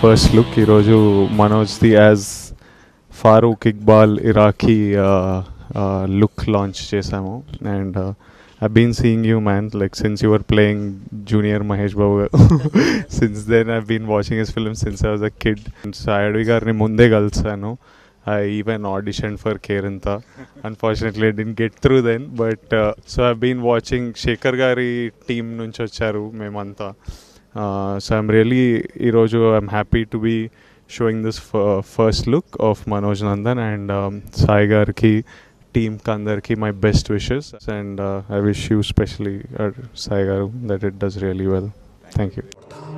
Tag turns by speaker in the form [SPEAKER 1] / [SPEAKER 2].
[SPEAKER 1] first look ఈరోజు మనోజ్ది as Farooq Iqbal Iraqi look launch చేశాము and I been seeing you man like since your playing junior Mahesh Babu since then I been watching his film since I was a kid సాయడ్వి గారిని ముందే కలిసాను I even audition for Kerintha unfortunately didn't get through then but so I been watching Shekhar గారి team నుంచి వచ్చారు మేమంతా so I'm really ఈరోజు I'm happy to be sowing this first look of Manoj Nandan and Sai గారికి టీమ్కి అందరికి my best wishes and I wish you specially Sai garu that it does really well thank you